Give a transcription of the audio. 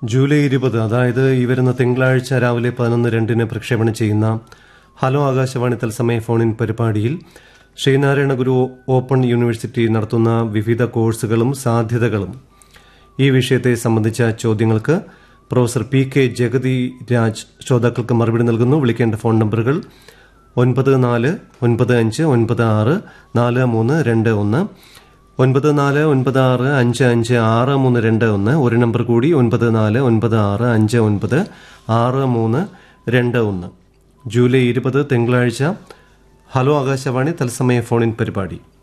July ഇരുപത് അതായത് ഈ വരുന്ന തിങ്കളാഴ്ച രാവിലെ പതിനൊന്ന് രണ്ടിന് പ്രക്ഷേപണം ചെയ്യുന്ന ഹലോ ആകാശവാണി തത്സമയ ഫോണിൻ പരിപാടിയിൽ ശ്രീനാരായണ ഗുരു ഓപ്പൺ യൂണിവേഴ്സിറ്റി നടത്തുന്ന വിവിധ കോഴ്സുകളും സാധ്യതകളും ഈ വിഷയത്തെ സംബന്ധിച്ച ചോദ്യങ്ങൾക്ക് professor P K Jagathi Raj ശ്രോതാക്കൾക്ക് മറുപടി നൽകുന്നു വിളിക്കേണ്ട ഫോൺ നമ്പറുകൾ ഒൻപത് നാല് ഒൻപത് അഞ്ച് ഒൻപത് ആറ് നാല് മൂന്ന് രണ്ട് ഒന്ന് ഒൻപത് നാല് ഒൻപത് ആറ് അഞ്ച് അഞ്ച് ആറ് മൂന്ന് രണ്ട് ഒന്ന് ഒരു നമ്പർ കൂടി ഒൻപത് നാല് ഒൻപത് ആറ് അഞ്ച് ഒൻപത് ആറ് മൂന്ന് രണ്ട് ഒന്ന് ജൂലൈ ഇരുപത് തിങ്കളാഴ്ച ഹലോ ആകാശവാണി തത്സമയ ഫോണിൻ പരിപാടി